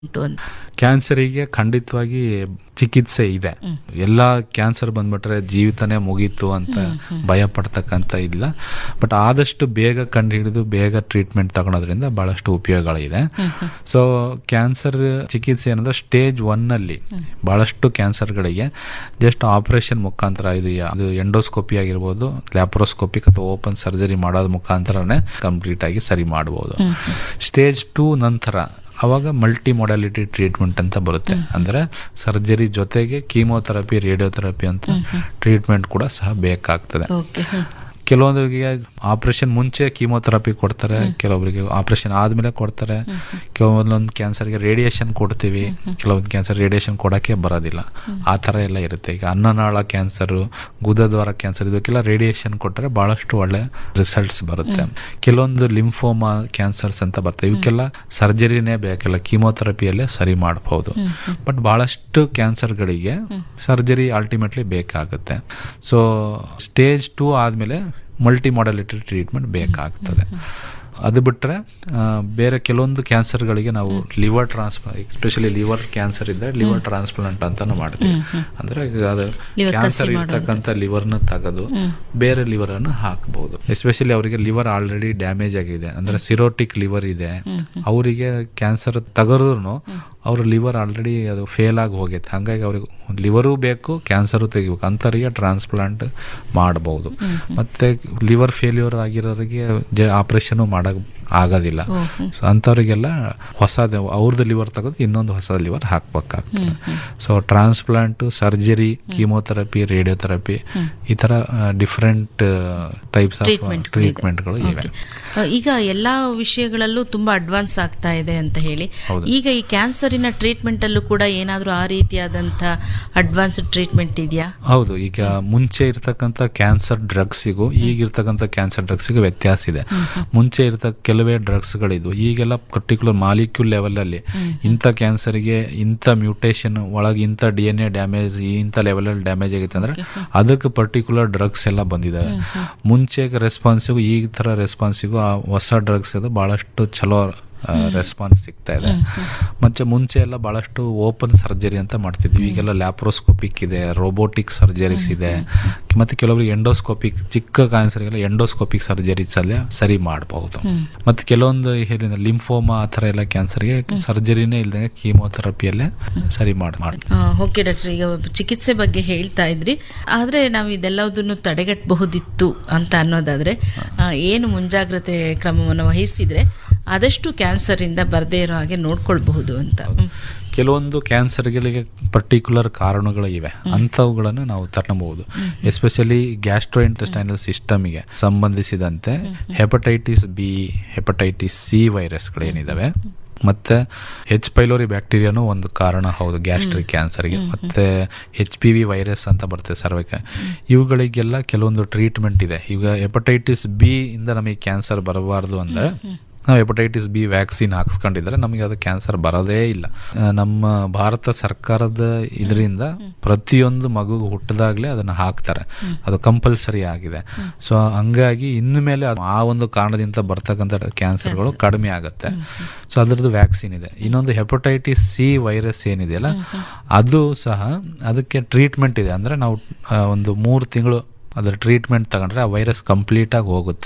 ಉಂಟು ಅಂತ ಕ್ಯಾನ್ಸರಿಗೆ ಖಂಡಿತವಾಗಿ ಚಿಕಿತ್ಸೆ ಇದೆ ಎಲ್ಲ ಕ್ಯಾನ್ಸರ್ ಬಂದ್ಬಿಟ್ರೆ ಜೀವಿತನೇ ಮುಗೀತು ಅಂತ ಭಯ ಪಡ್ತಕ್ಕಂತ ಇಲ್ಲ ಬಟ್ ಆದಷ್ಟು ಬೇಗ ಕಂಡು ಹಿಡಿದು ಬೇಗ ಟ್ರೀಟ್ಮೆಂಟ್ ತಗೊಳೋದ್ರಿಂದ ಬಹಳಷ್ಟು ಉಪಯೋಗಗಳಿದೆ ಸೊ ಕ್ಯಾನ್ಸರ್ ಚಿಕಿತ್ಸೆ ಏನಂದ್ರೆ ಸ್ಟೇಜ್ ಒನ್ ಅಲ್ಲಿ ಬಹಳಷ್ಟು ಕ್ಯಾನ್ಸರ್ಗಳಿಗೆ ಜಸ್ಟ್ ಆಪರೇಷನ್ ಮುಖಾಂತರ ಇದು ಯಾ- ಅದು ಎಂಡೋಸ್ಕೋಪಿ ಆಗಿರ್ಬೋದು ಲ್ಯಾಪ್ರೋಸ್ಕೋಪಿಕ್ ಅಥವಾ ಓಪನ್ ಸರ್ಜರಿ ಮಾಡೋದ್ ಮುಖಾಂತರನೇ ಕಂಪ್ಲೀಟ್ ಆಗಿ ಸರಿ ಮಾಡಬಹುದು ಸ್ಟೇಜ್ ಟೂ ನಂತರ ಅವಾಗ ಮಲ್ಟಿ ಮೊಡಾಲಿಟಿ ಟ್ರೀಟ್ಮೆಂಟ್ ಅಂತ ಬರುತ್ತೆ ಅಂದ್ರೆ ಸರ್ಜರಿ ಜೊತೆಗೆ ಕೀಮೋಥೆರಪಿ ರೇಡಿಯೋಥೆರಪಿ ಅಂತ ಟ್ರೀಟ್ಮೆಂಟ್ ಕೂಡ ಸಹ ಬೇಕಾಗ್ತದೆ ಓಕೆ ಕೆಲವೊಂದರಿಗೆ ಆಪರೇಷನ್ ಮುಂಚೆ ಕೀಮೋಥೆರಪಿ ಕೊಡ್ತಾರೆ ಕೆಲವೊಬ್ಬರಿಗೆ ಆಪರೇಷನ್ ಆದ್ಮೇಲೆ ಕೊಡ್ತಾರೆ ಕೆಲವೊಂದೊಂದು ಕ್ಯಾನ್ಸರ್ಗೆ ರೇಡಿಯೇಷನ್ ಕೊಡ್ತೀವಿ ಕೆಲವೊಂದು ಕ್ಯಾನ್ಸರ್ ರೇಡಿಯೇಷನ್ ಕೊಡಕ್ಕೆ ಬರೋದಿಲ್ಲ ಆ ಥರ ಎಲ್ಲ ಇರುತ್ತೆ ಈಗ ಅನ್ನನಾಳ ಕ್ಯಾನ್ಸರ್ ಗುದದ್ವಾರ ಕ್ಯಾನ್ಸರ್ ಇದಕ್ಕೆಲ್ಲ ರೇಡಿಯೇಷನ್ ಕೊಟ್ಟರೆ ಬಹಳಷ್ಟು ಒಳ್ಳೆ ರಿಸಲ್ಟ್ಸ್ ಬರುತ್ತೆ ಕೆಲವೊಂದು ಲಿಂಫೋಮಾ ಕ್ಯಾನ್ಸರ್ಸ್ ಅಂತ ಬರ್ತವೆ ಇವಕ್ಕೆಲ್ಲ ಸರ್ಜರಿನೇ ಬೇಕಿಲ್ಲ ಕೀಮೋಥೆರಪಿಯಲ್ಲೇ ಸರಿ ಮಾಡಬಹುದು ಬಟ್ ಬಹಳಷ್ಟು ಕ್ಯಾನ್ಸರ್ಗಳಿಗೆ ಸರ್ಜರಿ ಅಲ್ಟಿಮೇಟ್ಲಿ ಬೇಕಾಗುತ್ತೆ ಸೊ ಸ್ಟೇಜ್ ಟೂ ಆದಮೇಲೆ ಮಲ್ಟಿ ಮಾಡಲಿಟಿ ಟ್ರೀಟ್ಮೆಂಟ್ ಬೇಕಾಗ್ತದೆ ಅದು ಬಿಟ್ಟರೆ ಬೇರೆ ಕೆಲವೊಂದು ಕ್ಯಾನ್ಸರ್ಗಳಿಗೆ ನಾವು liver transplant especially liver cancer ಇದ್ದರೆ ಲಿವರ್ ಟ್ರಾನ್ಸ್ಪ್ಲಾಂಟ್ ಅಂತಾನು ಮಾಡ್ತೀವಿ ಅಂದ್ರೆ ಈಗ ಅದು Liver ಕ್ಯಾನ್ಸರ್ ಕಸಿ ಇರ್ತಕ್ಕಂಥ ಲಿವರ್ನ ತೆಗೆದು ಬೇರೆ ಲಿವರ್ ಅನ್ನು ಹಾಕಬಹುದು ಎಸ್ಪೆಷಲಿ ಅವರಿಗೆ ಲಿವರ್ ಆಲ್ರೆಡಿ ಡ್ಯಾಮೇಜ್ ಆಗಿದೆ ಅಂದ್ರೆ ಸಿರೋಟಿಕ್ ಲಿವರ್ ಇದೆ ಅವರಿಗೆ ಕ್ಯಾನ್ಸರ್ ತಗದ್ರು ಅವ್ರ ಲಿವರ್ ಆಲ್ರೆಡಿ ಅದು ಫೇಲ್ ಆಗಿ ಹೋಗೈತೆ ಹಂಗಾಗಿ ಅವ್ರಿಗೆ ಲಿವರು ಬೇಕು ಕ್ಯಾನ್ಸರು ತೆಗಿಬೇಕು ಅಂಥವ್ರಿಗೆ ಟ್ರಾನ್ಸ್ಪ್ಲಾಂಟ್ ಮಾಡಬಹುದು ಮತ್ತೆ ಲಿವರ್ ಫೇಲ್ಯೂರ್ ಆಗಿರೋರಿಗೆ ಜ ಆಪರೇಷನ್ ಮಾಡಕ್ ಆಗೋದಿಲ್ಲ ಸೊ ಅಂಥವ್ರಿಗೆಲ್ಲ ಹೊಸದ ಅವ್ರದ್ದು ಲಿವರ್ ತೆಗೆದು ಇನ್ನೊಂದು ಹೊಸ ಲಿವರ್ ಹಾಕ್ಬೇಕಾಗ್ತದೆ so transplant surgery chemotherapy radiotherapy ಈ ತರ ಡಿಫ್ರೆಂಟ್ ಟೈಪ್ಸ್ ಆಫ್ Treatmentಗಳಿದೆ. ಟ್ರೀಟ್ಮೆಂಟ್ಗಳು ಇವೆ ಆ, ಈಗ ಎಲ್ಲಾ ವಿಷಯಗಳಲ್ಲೂ ತುಂಬಾ ಅಡ್ವಾನ್ಸ್ ಆಗ್ತಾ ಇದೆ ಅಂತ ಹೇಳಿ ಹೌದು. ಈಗ ಈ ಕ್ಯಾನ್ಸರಿನ ಟ್ರೀಟ್ಮೆಂಟ್ ಅಲ್ಲೂ ಕೂಡ ಏನಾದ್ರೂ ಆ ರೀತಿಯಾದಂತ ಅಡ್ವಾನ್ಸ್ಡ್ ಟ್ರೀಟ್ಮೆಂಟ್ ಇದೆಯಾ ಹೌದು ಈಗ ಮುಂಚೆ ಇರ್ತಕ್ಕಂಥ ಕ್ಯಾನ್ಸರ್ ಡ್ರಗ್ಸಿಗೂ ಈಗ ಇರ್ತಕ್ಕಂಥ ಕ್ಯಾನ್ಸರ್ ಡ್ರಗ್ಸಿಗೂ ವ್ಯತ್ಯಾಸ ಇದೆ ಮುಂಚೆ ಇರ್ತಕ್ಕ ಕೆಲವೇ ಡ್ರಗ್ಸ್ಗಳಿದ್ವು ಈಗೆಲ್ಲ ಪರ್ಟಿಕ್ಯುಲರ್ ಮಾಲಿಕ್ಯೂಲ್ ಲೆವೆಲ್ ಅಲ್ಲಿ ಇಂಥ ಕ್ಯಾನ್ಸರ್ಗೆ ಇಂಥ ಮ್ಯೂಟೇಷನ್ ಒಳಗೆ ಇಂಥ ಡಿ ಎನ್ ಎ ಡ್ಯಾಮೇಜ್ ಇಂಥ ಲೆವೆಲ್ ಅಲ್ಲಿ ಡ್ಯಾಮೇಜ್ ಆಗೈತೆ ಅಂದ್ರೆ ಅದಕ್ಕೆ ಪರ್ಟಿಕ್ಯುಲರ್ ಡ್ರಗ್ಸ್ ಎಲ್ಲ ಬಂದಿದ್ದಾವೆ ಮುಂಚೆ ರೆಸ್ಪಾನ್ಸಿಗೂ ಈ ತರ ರೆಸ್ಪಾನ್ಸಿಗೂ ಆ ಹೊಸ ಡ್ರಗ್ಸ್ ಅದು ಬಹಳಷ್ಟು ಚಲೋ ರೆಸ್ಪಾನ್ಸ್ ಸಿಗ್ತಾ ಇದೆ ಮತ್ತೆ ಮುಂಚೆ ಎಲ್ಲ ಬಹಳಷ್ಟು ಓಪನ್ ಸರ್ಜರಿ ಅಂತ ಮಾಡ್ತಿದ್ವಿ ಈಗೆಲ್ಲ ಲ್ಯಾಪ್ರೋಸ್ಕೋಪಿಕ್ ಇದೆ ರೋಬೋಟಿಕ್ ಸರ್ಜರೀಸ್ ಇದೆ ಮತ್ತೆ ಕೆಲವರಿಗೆ ಎಂಡೋಸ್ಕೋಪಿಕ್ ಚಿಕ್ಕ ಕ್ಯಾನ್ಸರ್ಗೆಲ್ಲ ಎಂಡೋಸ್ಕೋಪಿಕ್ ಸರ್ಜರೀಸ್ ಅಲ್ಲೇ ಸರಿ ಮಾಡಬಹುದು ಮತ್ತೆ ಕೆಲವೊಂದು ಹೇಳಿದ ಲಿಂಫೋಮಾ ಆ ಥರ ಎಲ್ಲ ಕ್ಯಾನ್ಸರ್ಗೆ ಸರ್ಜರಿನೇ ಇಲ್ಲದೆ ಕೀಮೋಥೆರಪಿಯಲ್ಲೇ ಸರಿ ಮಾಡಿ ಮಾಡಿ ಓಕೆ ಡಾಕ್ಟರ್ ಈಗ ಚಿಕಿತ್ಸೆ ಬಗ್ಗೆ ಹೇಳ್ತಾ ಇದ್ರಿ ಆದ್ರೆ ನಾವು ಇದೆಲ್ಲದನ್ನು ತಡೆಗಟ್ಟಬಹುದಿತ್ತು ಅಂತ ಅನ್ನೋದಾದ್ರೆ ಆ, ಏನು ಮುಂಜಾಗ್ರತೆ ಕ್ರಮವನ್ನು ವಹಿಸಿದ್ರೆ ಆದಷ್ಟು ಕ್ಯಾನ್ಸರ್ ಇಂದ ಬರದೇ ಇರೋ ಹಾಗೆ ನೋಡ್ಕೊಳ್ಬಹುದು ಅಂತ ಹ್ಮ್. ಕೆಲವೊಂದು ಕ್ಯಾನ್ಸರ್ಗಳಿಗೆ ಪರ್ಟಿಕ್ಯುಲರ್ ಕಾರಣಗಳು ಇವೆ ಅಂಥವುಗಳನ್ನು ನಾವು ತರಬಹುದು ಎಸ್ಪೆಷಲಿ ಗ್ಯಾಸ್ಟ್ರೋ ಇಂಟೆಸ್ಟೈನಲ್ ಸಿಸ್ಟಮ್ಗೆ ಸಂಬಂಧಿಸಿದಂತೆ ಹೆಪಟೈಟಿಸ್ ಬಿ ಹೆಪಟೈಟಿಸ್ ಸಿ ವೈರಸ್ಗಳು ಏನಿದಾವೆ ಮತ್ತೆ ಹೆಚ್ ಪೈಲೋರಿ ಬ್ಯಾಕ್ಟೀರಿಯಾನು ಒಂದು ಕಾರಣ ಹೌದು ಗ್ಯಾಸ್ಟ್ರಿಕ್ ಕ್ಯಾನ್ಸರ್ಗೆ ಮತ್ತೆ ಹೆಚ್ ಪಿ ವಿ ವೈರಸ್ ಅಂತ ಬರ್ತದೆ ಸರ್ವಕ್ಕೆ ಇವುಗಳಿಗೆಲ್ಲ ಕೆಲವೊಂದು ಟ್ರೀಟ್ಮೆಂಟ್ ಇದೆ ಈಗ ಹೆಪಟೈಟಿಸ್ ಬಿ ಇಂದ ನಮಗೆ ಕ್ಯಾನ್ಸರ್ ಬರಬಾರ್ದು ಅಂದ್ರೆ ನಾವು ಹೆಪಟೈಟಿಸ್ ಬಿ ವ್ಯಾಕ್ಸಿನ್ ಹಾಕ್ಸ್ಕೊಂಡಿದ್ರೆ ನಮಗೆ ಅದು ಕ್ಯಾನ್ಸರ್ ಬರೋದೇ ಇಲ್ಲ ಆ, ನಮ್ಮ ಭಾರತ ಸರ್ಕಾರದ ಇದರಿಂದ ಪ್ರತಿಯೊಂದು ಮಗು ಹುಟ್ಟಿದಾಗ್ಲೇ ಅದನ್ನ ಹಾಕ್ತಾರೆ ಅದು ಕಂಪಲ್ಸರಿ ಆಗಿದೆ ಸೊ ಹಂಗಾಗಿ ಇನ್ನು ಮೇಲೆ ಅದು ಆ ಒಂದು ಕಾರಣದಿಂದ ಬರ್ತಕ್ಕಂಥ ಕ್ಯಾನ್ಸರ್ಗಳು ಕಡಿಮೆ ಆಗುತ್ತೆ ಸೊ ಅದರದ್ದು ವ್ಯಾಕ್ಸಿನ್ ಇದೆ ಇನ್ನೊಂದು ಹೆಪಟೈಟಿಸ್ ಸಿ ವೈರಸ್ ಏನಿದೆಯಲ್ಲ ಅದು ಸಹ ಅದಕ್ಕೆ ಟ್ರೀಟ್ಮೆಂಟ್ ಇದೆ ಅಂದ್ರೆ ನಾವು ಆ, ಒಂದು ಮೂರು ತಿಂಗಳು ಅದರ ಟ್ರೀಟ್ಮೆಂಟ್ ತಗೊಂಡ್ರೆ ಆ ವೈರಸ್ ಕಂಪ್ಲೀಟ್ ಆಗಿ ಹೋಗುತ್ತೆ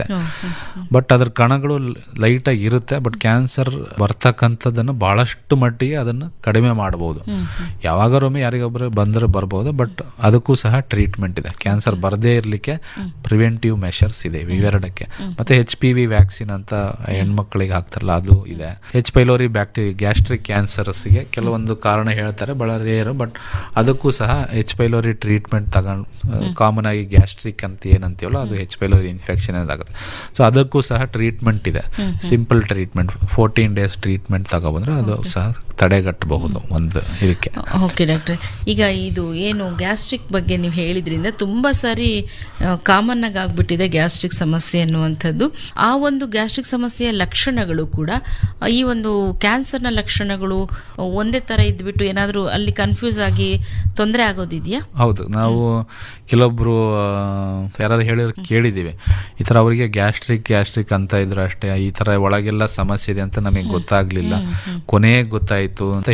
ಬಟ್ ಅದ್ರ ಕಣಗಳು ಲೈಟ್ ಆಗಿ ಇರುತ್ತೆ ಬಟ್ ಕ್ಯಾನ್ಸರ್ ಬರ್ತಕ್ಕಂಥದ್ದನ್ನು ಬಹಳಷ್ಟು ಮಟ್ಟಿಗೆ ಅದನ್ನು ಕಡಿಮೆ ಮಾಡಬಹುದು ಯಾವಾಗರೊಮ್ಮೆ ಯಾರಿಗೊಬ್ಬರು ಬಂದ್ರೆ ಬರ್ಬೋದು ಬಟ್ ಅದಕ್ಕೂ ಸಹ ಟ್ರೀಟ್ಮೆಂಟ್ ಇದೆ ಕ್ಯಾನ್ಸರ್ ಬರದೇ ಇರಲಿಕ್ಕೆ ಪ್ರಿವೆಂಟಿವ್ ಮೆಷರ್ಸ್ ಇದೆ ಇವೆರಡಕ್ಕೆ ಮತ್ತೆ ಎಚ್ ಪಿ ವಿ ವ್ಯಾಕ್ಸಿನ್ ಅಂತ ಹೆಣ್ಮಕ್ಳಿಗೆ ಹಾಕ್ತಾರಲ್ಲ ಅದು ಇದೆ ಎಚ್ ಪೈಲೋರಿ ಬ್ಯಾಕ್ಟೀರಿಯಾ ಗ್ಯಾಸ್ಟ್ರಿಕ್ ಕ್ಯಾನ್ಸರ್ಸ್ಗೆ ಕೆಲವೊಂದು ಕಾರಣ ಹೇಳ್ತಾರೆ ಬಹಳ ರೇರ್ ಬಟ್ ಅದಕ್ಕೂ ಸಹ ಎಚ್ ಪೈಲೋರಿ ಟ್ರೀಟ್ಮೆಂಟ್ ತಗೊಂಡು ಕಾಮನ್ ಆಗಿ ಗ್ಯಾಸ್ಟ್ರಿಕ್ ಅಂತ ಏನಂತೀವಲ್ಲ ಅದು ಎಚ್ ಪೈಲೋರಿ ಇನ್ಫೆಕ್ಷನ್ ಆಗುತ್ತೆ ಸೊ ಅದಕ್ಕೂ ಸಹ ಟ್ರೀಟ್ಮೆಂಟ್ ಇದೆ simple treatment fourteen days treatment ತಗೊಬಂದ್ರೆ ಅದು ಸಹ ತಡೆಗಟ್ಟಬಹುದು ಒಂದು ಇದಕ್ಕೆ ಓಕೆ ಡಾಕ್ಟ್ರೆ ಈಗ ಇದು ಏನು ಗ್ಯಾಸ್ಟ್ರಿಕ್ ಬಗ್ಗೆ ನೀವು ಹೇಳಿದ್ರಿಂದ ತುಂಬಾ ಸಾರಿ ಕಾಮನ್ ಆಗಿ ಆಗ್ಬಿಟ್ಟಿದೆ ಗ್ಯಾಸ್ಟ್ರಿಕ್ ಸಮಸ್ಯೆ ಅನ್ನುವಂಥದ್ದು ಆ ಒಂದು ಗ್ಯಾಸ್ಟ್ರಿಕ್ ಸಮಸ್ಯೆಯ ಲಕ್ಷಣಗಳು ಕೂಡ ಆ, ಈ ಒಂದು ಕ್ಯಾನ್ಸರ್ನ ಲಕ್ಷಣಗಳು ಒಂದೇ ತರ ಇದ್ಬಿಟ್ಟು ಏನಾದರೂ ಅಲ್ಲಿ ಕನ್ಫ್ಯೂಸ್ ಆಗಿ ತೊಂದರೆ ಆಗೋದಿದೆಯಾ ಹೌದು ನಾವು ಕೆಲವೊಬ್ರು ಆ, ಯಾರು ಹೇಳಿರೋ ಕೇಳಿದ್ದೀವಿ ಈ ಥರ ಅವರಿಗೆ ಗ್ಯಾಸ್ಟ್ರಿಕ್ ಗ್ಯಾಸ್ಟ್ರಿಕ್ ಅಂತ ಇದ್ರು ಅಷ್ಟೇ ಈ ಥರ ಒಳಗೆಲ್ಲ ಸಮಸ್ಯೆ ಇದೆ ಅಂತ ನಮಗೆ ಗೊತ್ತಾಗ್ಲಿಲ್ಲ ಕೊನೆಗೆ ಗೊತ್ತಾಯ್ತು ಅಂತ